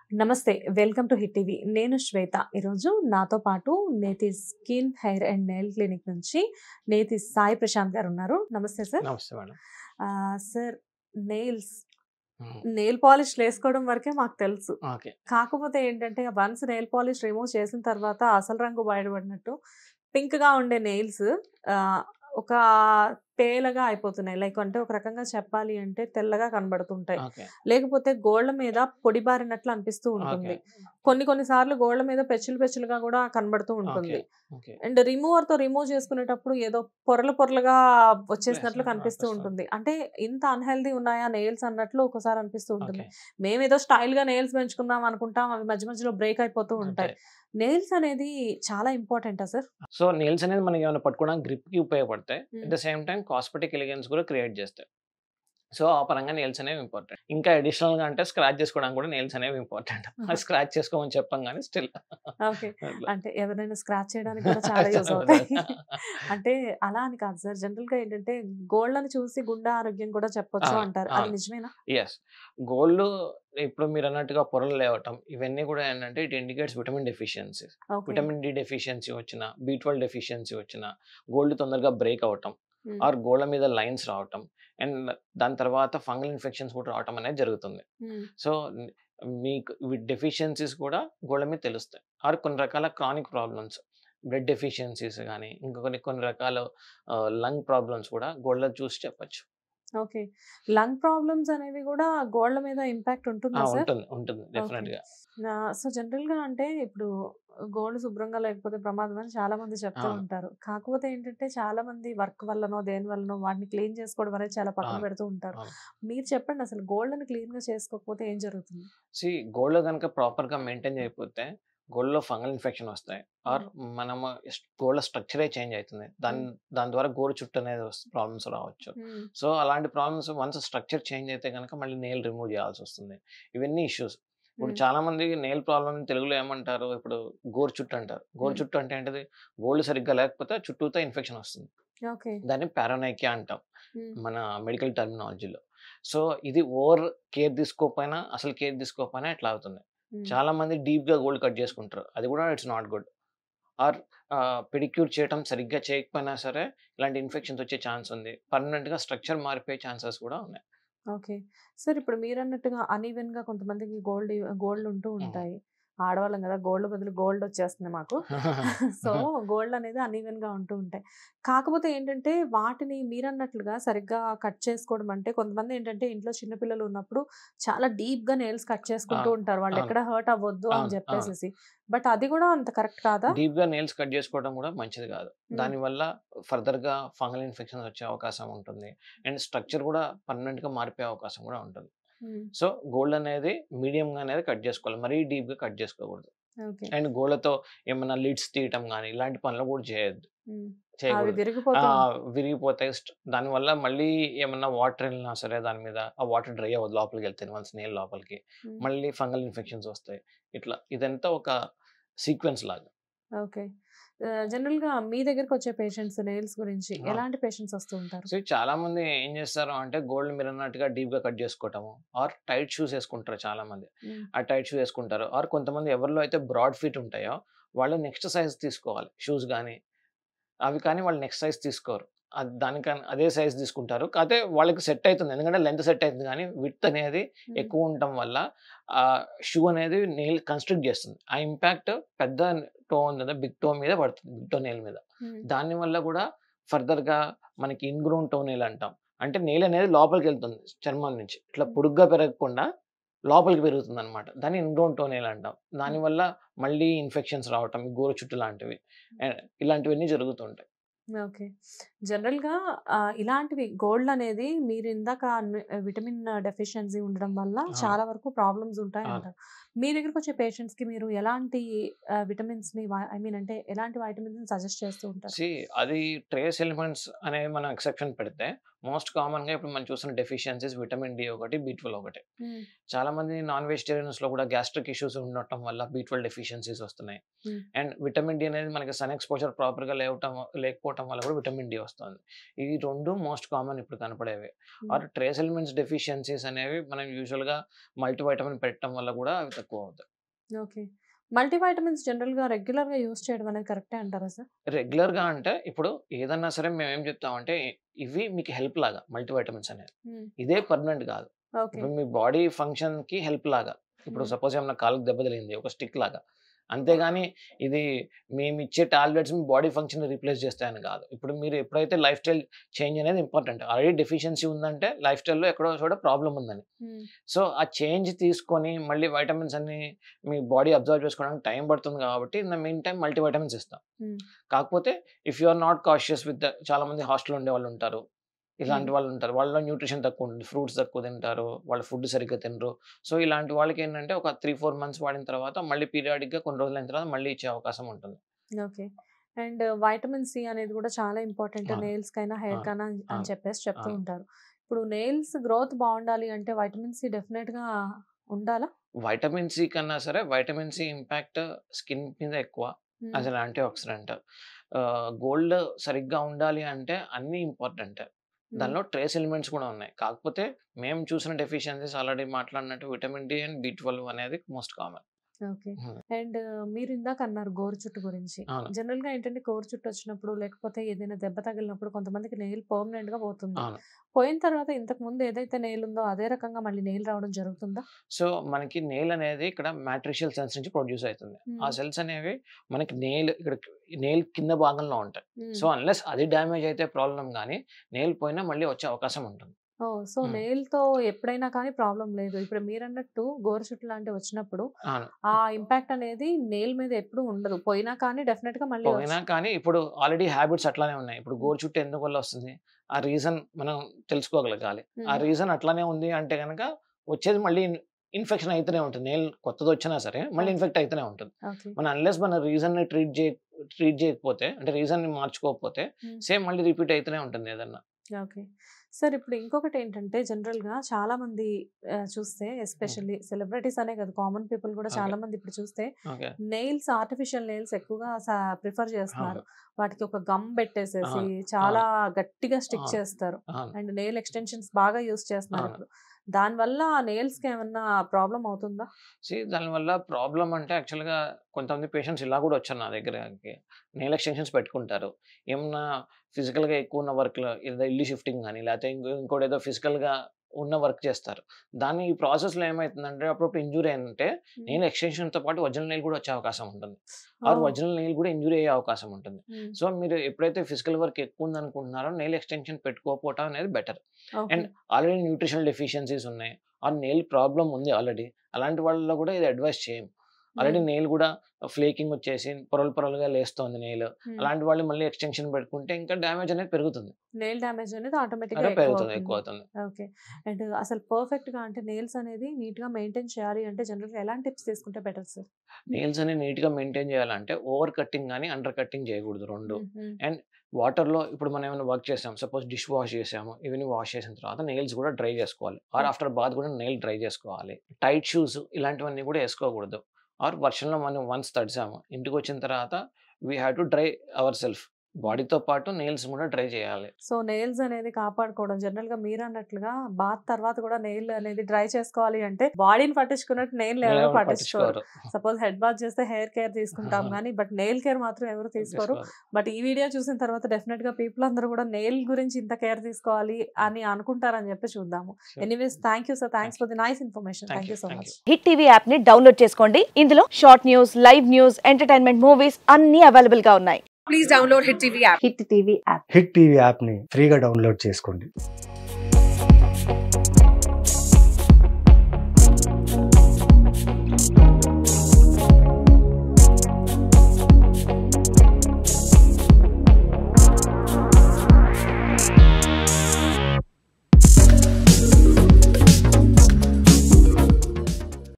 నమస్తే welcome to hit TV నేను శ్వేత ఈరోజు నాతో పాటు Neethi skin hair and nail clinic నుంచి నేతి సాయి ప్రశాంత్ గారు ఉన్నారు నమస్తే సార్ నమస్తే మేడం ఆ, సార్ నెయిల్స్ నెయిల్ పాలిష్ వేసుకోవడం వరకే మాకు తెలుసు ఓకే కాకపోతే ఏంటంటే వన్స్ నెయిల్ పాలిష్ రిమూవ్ చేసిన తర్వాత అసలు రంగు బయటపడినట్టు పింక్ గా ఉండే నెయిల్స్ ఒక పేలగా అయిపోతున్నాయి లైక్ అంటే ఒక రకంగా చెప్పాలి అంటే తెల్లగా కనబడుతుంటాయి ఓకే లేకపోతే గోళ్ళ మీద పొడిబారినట్లు అనిపిస్తూ ఉంటుంది కొన్ని కొన్ని సార్లు గోళ్ళ మీద పెచ్చులు పెచ్చులుగా కూడా కనబడుతూ ఉంటుంది ఓకే అండ్ రిమూవర్ తో రిమూవ్ చేసుకునేటప్పుడు ఏదో పొరలు పొరలుగా వచ్చేసినట్లు Yes, కనిపిస్తూ అనిపిస్తుంది. ఉంటుంది అంటే ఇంత అన్హెల్దీ ఉన్నాయా నెయిల్స్ అన్నట్లు ఒకసారి అనిపిస్తూ ఉంటుంది ఓకే మేము ఏదో స్టైల్ గా నెయిల్స్ పెంచుకుందాం అనుకుంటాం అవి మధ్య మధ్యలో బ్రేక్ అయిపోతూ ఉంటాయి నెయిల్స్ అనేది చాలా ఇంపార్టెంటా సార్ సో నెయిల్స్ అనేది మనకి ఏమైనా పట్టుకోవడానికి గ్రిప్ కి ఉపయోగపడతాయి Hmm. At the same time cosmetic elegance కూడా క్రియేట్ చేస్తాయి సో ఆ పరంగా నెయిల్స్ అనేవి ఇంపార్టెంట్ ఇంకా అడిషనల్ గా అంటే స్క్రాచ్ చేసుకోవడానికి కూడా నెయిల్స్ అనేవి ఇంపార్టెంట్ Uh-huh. స్క్రాచ్ చేసుకోమని చెప్పాం కానీ స్టిల్ ఓకే అంటే ఎవరైనా స్క్రాచ్ చేయడానికి కూడా చాలా యూస్ అవుతాయి అంటే అలా అని కాదు సార్ జనరల్ గా ఏంటంటే గోల్డ్ని చూసి గుండె ఆరోగ్యం కూడా చెప్పొచ్చు అవును, అంటారు అది అవును. నిజమేనా ఎస్ గోల్డ్ ఇప్పుడు మీరు అన్నట్టుగా పొరలు లేవటం ఇవన్నీ కూడా ఏంటంటే it indicates vitamin deficiency okay vitamin D deficiency వచ్చిన బీ ట్వెల్వ్ డెఫిషియన్సీ వచ్చిన గోల్డ్ తొందరగా బ్రేక్ అవటం Hmm. ఆర్ గోళ్ళ మీద లైన్స్ రావటం అండ్ దాని తర్వాత ఫంగల్ ఇన్ఫెక్షన్స్ కూడా రావటం అనేది జరుగుతుంది Hmm. సో న్- మీకు డెఫిషియన్సీస్ కూడా గోళ్ళ మీద తెలుస్తాయి ఆర్ కొన్ని రకాల క్రానిక్ ప్రాబ్లమ్స్ బ్లడ్ డెఫిషియన్సీస్ కానీ ఇంకా కొన్ని కొన్ని రకాల లంగ్ ప్రాబ్లమ్స్ కూడా గోళ్ళ చూసి చెప్పచ్చు ఓకే లంగ్ ప్రాబ్లమ్స్ అనేవి కూడా గోళ్ళ మీద ఇంపాక్ట్ ఉంటుందా సార్ ఉంటుంది ఉంటుంది డెఫినెట్ గా సో జనరల్ గా అంటే ఇప్పుడు గోల్డ్ శుభ్రంగా లేకపోతే ప్రమాదం అని చాలా మంది చెప్తూ అవును. ఉంటారు కాకపోతే ఏంటంటే చాలా మంది వర్క్ వల్లనో దేని వల్లనో వాటిని క్లీన్ చేసుకోవడం అనేది చాలా పక్కన అవును. పెడుతూ ఉంటారు అవును. మీరు చెప్పండి అసలు గోల్డ్ ని క్లీన్ గా చేసుకోకపోతే ఏం జరుగుతుంది సి గోల్డ్ కనుక ప్రాపర్ గా మెయింటైన్ చేయకపోతే గోల్డ్లో ఫంగల్ ఇన్ఫెక్షన్ వస్తాయి ఆర్ మనము గోల్డ్ స్ట్రక్చరే చేంజ్ అవుతుంది దాని దాని ద్వారా గోరు చుట్టూ అనేది ప్రాబ్లమ్స్ రావచ్చు సో అలాంటి ప్రాబ్లమ్స్ వన్స్ స్ట్రక్చర్ చేంజ్ అయితే కనుక మళ్ళీ నెయిల్ రిమూవ్ చేయాల్సి వస్తుంది ఇవన్నీ ఇష్యూస్ ఇప్పుడు Hmm. చాలా మంది నెయిల్ ప్రాబ్లమ్ తెలుగులో ఏమంటారు ఇప్పుడు గోరు చుట్టు అంటారు గోరు Hmm. చుట్టు అంటే ఏంటిది గోల్డ్ సరిగ్గా లేకపోతే చుట్టూతో ఇన్ఫెక్షన్ వస్తుంది ఓకే దాన్ని పారానైకియా అంటాం మన మెడికల్ టర్మినాలజీలో సో ఇది ఓవర్ కేర్ తీసుకోకపోయినా అసలు కేర్ తీసుకోకపోయినా ఇట్లా అవుతుంది చాలా మంది డీప్ గా గోల్డ్ కట్ చేసుకుంటారు అది కూడా it's not good or pedicure చేయడం సరిగ్గా చేయకపోయినా సరే ఇలాంటి ఇన్ఫెక్షన్స్ వచ్చే ఛాన్స్ ఉంది పర్మనెంట్ గా స్ట్రక్చర్ మారిపోయే ఛాన్సెస్ కూడా ఉన్నాయి ఓకే సార్ ఇప్పుడు మీరు అన్నట్టుగా అన్ఈవెన్ గా కొంతమందికి గోల్డ్ గోల్డ్ ఉంటూ ఉంటాయి ఆడవాళ్ళం కదా గోల్డ్ బదులు గోల్డ్ వచ్చేస్తుంది మాకు సో గోల్డ్ అనేది అన్ఈవెన్ గా ఉంటూ ఉంటాయి కాకపోతే ఏంటంటే వాటిని మీరన్నట్లుగా సరిగ్గా కట్ చేసుకోవడం అంటే కొంతమంది ఏంటంటే ఇంట్లో చిన్నపిల్లలు ఉన్నప్పుడు చాలా డీప్ గా నెయిల్స్ కట్ చేసుకుంటూ అవును, ఉంటారు వాళ్ళు అవును. ఎక్కడ హర్ట్ అవ్వద్దు అని అవును, చెప్పేసి బట్ అది కూడా అంత కరెక్ట్ కాదా డీప్ గా నెయిల్స్ కట్ చేసుకోవడం కూడా మంచిది కాదు దాని వల్ల ఫర్దర్ గా ఫంగల్ ఇన్ఫెక్షన్స్ వచ్చే అవకాశం ఉంటుంది అండ్ స్ట్రక్చర్ కూడా పర్మనెంట్ గా మారిపోయే అవకాశం కూడా ఉంటుంది సో గోల్డ్ అనేది మీడియం గా అనేది కట్ చేసుకోవాలి మరీ డీప్ గా కట్ చేసుకోకూడదు ఓకే అండ్ గోల్డ్తో ఏమన్నా లిడ్స్ తీయటం కానీ ఇలాంటి పనులు కూడా చేయొద్దు అవి చేయకూడదు విరిగిపోతూ ఆ, విరిగిపోతాయి స్ట్- దానివల్ల మళ్ళీ ఏమన్నా వాటర్ వెళ్ళినా సరే దాని మీద ఆ వాటర్ డ్రై అవ్వదు లోపలికి వెళ్తాయి వన్స్ నీళ్ళ లోపలికి ఉమ్, మళ్ళీ ఫంగల్ ఇన్ఫెక్షన్స్ వస్తాయి ఇట్లా ఇదంతా ఒక సీక్వెన్స్ లాగా ఓకే జనరల్ గా మీ దగ్గరకు వచ్చే పేషెంట్స్ నెయిల్స్ గురించి ఆ. ఎలాంటి పేషెంట్స్ వస్తూ ఉంటారు సో చాలా మంది ఏం చేస్తారు అంటే గోల్డ్ మీరు అన్నట్టుగా డీప్ గా కట్ చేసుకోవటము ఆర్ టైట్ షూస్ వేసుకుంటారు చాలా మంది ఉమ్, ఆ టైట్ షూ వేసుకుంటారు ఆర్ కొంతమంది ఎవరిలో అయితే బ్రాడ్ ఫీట్ ఉంటాయో వాళ్ళు నెక్స్ట్ సైజ్ తీసుకోవాలి షూస్ కానీ అవి కానీ వాళ్ళు నెక్స్ట్ సైజ్ తీసుకోరు అది దానికని అదే సైజ్ తీసుకుంటారు కాకపోతే వాళ్ళకి సెట్ అవుతుంది ఎందుకంటే లెంత్ సెట్ అవుతుంది కానీ విత్ అనేది ఉమ్, ఎక్కువ ఎక్కువ ఉండటం వల్ల ఆ షూ అనేది నెయిల్ కన్స్ట్రక్ట్ చేస్తుంది ఆ ఇంపాక్ట్ పెద్ద టో ఉంది కదా బిగ్ టో మీద పడుతుంది బిగ్ టో నెయిల్ మీద దాని వల్ల కూడా further గా మనకి ఇన్గ్రోన్ టో నెయిల్ అంటాం అంటే నెయిల్ అనేది లోపలికి వెళ్తుంది చర్మం నుంచి ఇట్లా Hmm. పొడుగ్గా పెరగకుండా లోపలికి పెరుగుతుంది అనమాట దాన్ని ఇన్గ్రోన్ టో నెయిల్ అంటాం దానివల్ల మళ్ళీ ఇన్ఫెక్షన్స్ రావటం గోరు చుట్టు లాంటివి and ఇలాంటివన్నీ జరుగుతుంటాయి ఓకే జనరల్ గా ఆ, ఇలాంటివి గోల్డ్ అనేది మీరు ఇందాక విటమిన్ డెఫిషియన్సీ ఉండడం వల్ల ఆ. చాలా వరకు ప్రాబ్లమ్స్ ఉంటాయి అవును. అంటారు మీ దగ్గరకు వచ్చే పేషెంట్స్ కి మీరు ఎలాంటి విటమిన్స్ ని ఐ మీన్ అంటే ఎలాంటి వైటమిన్స్ ని సజెస్ట్ చేస్తూ ఉంటారు సి అది ట్రేస్ ఎలిమెంట్స్ అనేవి మనం ఎక్సెప్షన్ పెడితే మోస్ట్ కామన్ గా ఇప్పుడు మనం చూసిన డెఫిషియన్సీస్ విటమిన్ డి ఒకటి బీ ట్వెల్వ్ ఒకటి ఉమ్, చాలా మంది నాన్ వెజిటేరియన్స్ లో కూడా గ్యాస్ట్రిక్ ఇష్యూస్ ఉండటం వల్ల బీ ట్వెల్వ్ డెఫిషియన్సీస్ వస్తున్నాయి Hmm. అండ్ విటమిన్ డి అనేది మనకి సన్ ఎక్స్పోజర్ ప్రాపర్ గా లేవటం లేకపోవటం లేకపోవటం వల్ల కూడా విటమిన్ డి వస్తుంది ఈ రెండు మోస్ట్ కామన్ ఇప్పుడు కనపడేవి ఆర్ ట్రేస్ ఎలిమెంట్స్ డెఫిషియన్సీస్ అనేవి మనం యూజువల్గా మల్టీవైటమిన్ పెట్టడం వల్ల కూడా అవి తక్కువ అవుతాయి ఓకే మల్టీవైటమిన్స్ జనరల్ గా రెగ్యులర్ గా యూస్ చేయడం అనేది కరెక్టే అంటారా సార్ రెగ్యులర్గా అంటే ఇప్పుడు ఏదన్నా సరే మేము ఏం చెప్తామంటే ఇవి మీకు హెల్ప్ లాగా మల్టీవైటమిన్స్ అనేది ఇదే పర్మనెంట్ కాదు ఓకే ఇప్పుడు మీ బాడీ ఫంక్షన్ కి హెల్ప్ లాగా ఇప్పుడు Hmm. సపోజ్ ఏమన్నా కాలుకి దెబ్బ తగిలింది ఒక స్టిక్ లాగా అంతేగాని ఇది మేము ఇచ్చే టాబ్లెట్స్ మీ బాడీ ఫంక్షన్ రీప్లేస్ చేస్తాయని కాదు ఇప్పుడు మీరు ఎప్పుడైతే లైఫ్ స్టైల్ చేంజ్ అనేది ఇంపార్టెంట్ ఆల్రెడీ డెఫిషియన్సీ ఉందంటే లైఫ్ స్టైల్లో ఎక్కడో చోట ప్రాబ్లం ఉందని సో ఆ చేంజ్ తీసుకొని మళ్ళీ వైటమిన్స్ అన్ని మీ బాడీ అబ్జర్వ్ చేసుకోవడానికి టైం పడుతుంది కాబట్టి in the main time multivitamins ఇస్తాం Hmm. కాకపోతే if you are not cautious with చాలా మంది హాస్టల్ ఉండే వాళ్ళు ఉంటారు ఇలాంటి Hmm. వాళ్ళు ఉంటారు వాళ్ళలో న్యూట్రిషన్ తక్కువ ఉంటుంది ఫ్రూట్స్ తక్కువ తింటారు వాళ్ళ ఫుడ్ సరిగ్గా తినరు సో ఇలాంటి వాళ్ళకి ఏంటంటే ఒక త్రీ ఫోర్ మంత్స్ వాడిన తర్వాత మళ్ళీ periodic గా కొన్ని రోజులు అయిన తర్వాత మళ్ళీ ఇచ్చే అవకాశం ఉంటుంది ఓకే అండ్ వైటమిన్ సి అనేది కూడా చాలా ఇంపార్టెంట్ అవును. నెయిల్స్ కైనా హెయిర్ అవును. కైనా అని అవును. చెప్పేసి చెప్తూ అవును. ఉంటారు ఇప్పుడు నెయిల్స్ గ్రోత్ బాగుండాలి అంటే వైటమిన్ సి డెఫినెట్ గా ఉండాలా వైటమిన్ సి కన్నా సరే వైటమిన్ సి ఇంపాక్ట్ స్కిన్ మీద ఎక్కువ Hmm. As an antioxidant గోల్డ్ సరిగ్గా ఉండాలి అంటే అన్నీ ఇంపార్టెంట్ Hmm. దానిలో ట్రేస్ ఎలిమెంట్స్ కూడా ఉన్నాయి కాకపోతే మేము చూసిన డెఫిషియన్సీస్ ఆల్రెడీ మాట్లాడినట్టు vitamin D and B twelve అనేది most common okay Hmm. And మీరు ఇందాక అన్నారు గోరు చుట్టు గురించి అవును. జనరల్ గా ఏంటంటే గోరు చుట్టు వచ్చినప్పుడు లేకపోతే ఏదైనా దెబ్బ తగిలినప్పుడు కొంతమందికి నెయిల్ పర్మనెంట్ గా పోతుంది అవును పోయిన తర్వాత ఇంతకు ముందు ఏదైతే నెయిల్ ఉందో అదే రకంగా మళ్ళీ నెయిల్ రావడం జరుగుతుందా సో మనకి నెయిల్ అనేది ఇక్కడ మ్యాట్రిషియల్ సెల్స్ నుంచి ప్రొడ్యూస్ అవుతుంది ఆ Hmm. సెల్స్ అనేవి మనకి నెయిల్ ఇక్కడ నెయిల్ కింద భాగంలో ఉంటాయి Hmm. సో అన్లెస్ అది డ్యామేజ్ అయితే ప్రాబ్లం కానీ నెయిల్ పోయినా మళ్ళీ వచ్చే అవకాశం ఉంటుంది ఓ సో Hmm. నెయిల్ తో ఎప్పుడైనా కానీ ప్రాబ్లం లేదు ఇప్పుడు మీరు అన్నట్టు గోరు చుట్టు లాంటివి వచ్చినప్పుడు అవును ఆ ఇంపాక్ట్ అనేది నెయిల్ మీద ఎప్పుడు ఉండదు పోయినా కానీ డెఫినెట్ గా మళ్ళీ పోయినా కానీ ఇప్పుడు ఆల్రెడీ హ్యాబిట్స్ అట్లానే ఉన్నాయి ఇప్పుడు గోరు చుట్టూ ఎందుకు వల్ల వస్తుంది ఆ రీజన్ మనం తెలుసుకోగలగాలి ఆ Hmm. రీజన్ అట్లానే ఉంది అంటే కనుక వచ్చేది మళ్ళీ ఇన్ఫెక్షన్ అయితేనే ఉంటుంది నెయిల్ కొత్తది వచ్చినా సరే మళ్ళీ Okay. ఇన్ఫెక్ట్ అయితేనే ఉంటుంది ఓకే మన అన్లెస్ మన రీజన్ ని ట్రీట్ చేయ ట్రీట్ చేయకపోతే అంటే రీజన్ ని మార్చుకోకపోతే Hmm. సేమ్ మళ్ళీ రిపీట్ అయితేనే ఉంటుంది ఏదన్నా ఓకే సార్ ఇప్పుడు ఇంకొకటి ఏంటంటే జనరల్ గా చాలా మంది ఆ, చూస్తే ఎస్పెషల్లీ సెలబ్రిటీస్ అనే కదా కామన్ పీపుల్ కూడా Okay. చాలా మంది ఇప్పుడు చూస్తే ఓకే నెయిల్స్ ఆర్టిఫిషియల్ నెయిల్స్ ఎక్కువగా ప్రిఫర్ చేస్తున్నారు అవును. వాటికి ఒక గమ్ పెట్టేసేసి అవును. చాలా గట్టిగా స్టిక్ అవును. చేస్తారు అవును అండ్ నెయిల్ ఎక్స్టెన్షన్స్ బాగా యూస్ చేస్తున్నారు అవును. ఇప్పుడు దానివల్ల నెయిల్స్ కి ఏమన్నా ప్రాబ్లం అవుతుందా సి దానివల్ల ప్రాబ్లం అంటే యాక్చువల్గా కొంతమంది పేషెంట్స్ ఇలా కూడా వచ్చారు నా దగ్గరకి నెయిల్ ఎక్స్టెన్షన్స్ పెట్టుకుంటారు ఏమన్నా ఫిజికల్గా ఎక్కువ ఉన్న వర్క్లో ఏదో ఇల్లు షిఫ్టింగ్ కానీ లేకపోతే ఇంకో ఇంకోటి ఏదో ఫిజికల్గా ఉన్న వర్క్ చేస్తారు దాని ఈ ప్రాసెస్లో ఏమవుతుందంటే అప్పుడప్పుడు ఇంజురీ అంటే నెయిల్ ఎక్స్టెన్షన్తో పాటు ఒరిజినల్ నెయిల్ కూడా వచ్చే అవకాశం ఉంటుంది ఆర్ ఒరిజినల్ నెయిల్ కూడా ఇంజురీ అయ్యే అవకాశం ఉంటుంది సో మీరు ఎప్పుడైతే ఫిజికల్ వర్క్ ఎక్కువ ఉంది అనుకుంటున్నారో నెయిల్ ఎక్స్టెన్షన్ పెట్టుకోకపోవటం అనేది better and already nutritional deficiencies ఉన్నాయి ఆ నెయిల్ ప్రాబ్లం ఉంది ఆల్రెడీ అలాంటి వాళ్ళలో కూడా ఇది అడ్వైస్ చేయం ఆల్రెడీ నెయిల్ కూడా ఫ్లేకింగ్ వచ్చేసి పొరలు పొరలుగా లేస్తోంది నెయిల్ అలాంటి వాళ్ళు మళ్ళీ ఎక్స్టెన్షన్ పెట్టుకుంటే ఇంకా డ్యామేజ్ అనేది పెరుగుతుంది నెయిల్ డ్యామేజ్ అనేది ఆటోమేటిక్ అదే గా పెరుగుతుంది ఎక్కువ ఎక్కువ అవుతుంది అవుతుంది ఓకే అండ్ అసలు పర్ఫెక్ట్ గా అంటే నెయిల్స్ అనేది నీట్ గా మెయింటైన్ చేయాలి అంటే జనరల్ గా ఎలాంటి టిప్స్ తీసుకుంటే బెటర్ సార్ నెయిల్స్ అనేది నీట్ గా మెయింటైన్ చేయాలంటే ఓవర్ కట్టింగ్ కానీ అండర్ కట్టింగ్ చేయకూడదు రెండు వాటర్ లో ఇప్పుడు మనం ఏమైనా వర్క్ చేసాం సపోజ్ డిష్ వాష్ చేసాము ఇవన్నీ వాష్ చేసిన తర్వాత నెయిల్స్ కూడా డ్రై చేసుకోవాలి ఆర్ Hmm. ఆఫ్టర్ బాత్ కూడా నెయిల్ డ్రై చేసుకోవాలి టైట్ షూస్ ఇలాంటివన్నీ కూడా వేసుకోకూడదు ఆర్ వర్షంలో మనం వన్స్ తడిసాము ఇంటికి వచ్చిన తర్వాత we have to dry our self బాడీతో పాటు నెయిల్స్ కూడా డ్రై చేయాలి సో నెయిల్స్ అనేది కాపాడుకోవడం జనరల్ గా మీరు అన్నట్లుగా బాత్ తర్వాత కూడా నెయిల్ అనేది డ్రై చేసుకోవాలి అంటే బాడీని పట్టించుకున్నట్టు నెయిల్ ఎవరు ఎవరు పట్టించుకోరు పట్టించుకోరు. సపోజ్ హెడ్ బాత్ చేస్తే హెయిర్ కేర్ తీసుకుంటాం కానీ బట్ నెయిల్ కేర్ మాత్రం ఎవరు తీసుకోరు తీసుకోరు. బట్ ఈ వీడియో చూసిన తర్వాత డెఫినెట్ గా పీపుల్ అందరూ కూడా నెయిల్ గురించి ఇంత కేర్ తీసుకోవాలి అని అనుకుంటారని చెప్పి చూద్దాము Sure. Anyways thank you sir thanks for the nice information Thank thank you you, so thank much you. Hit TV app ని డౌన్లోడ్ చేసుకోండి ఇందులో short news live news entertainment movies అన్ని అవైలబుల్ గా ఉన్నాయి please download Hit TV app. Hit TV app Hit TV యాప్ని ఫ్రీగా download చేసుకోండి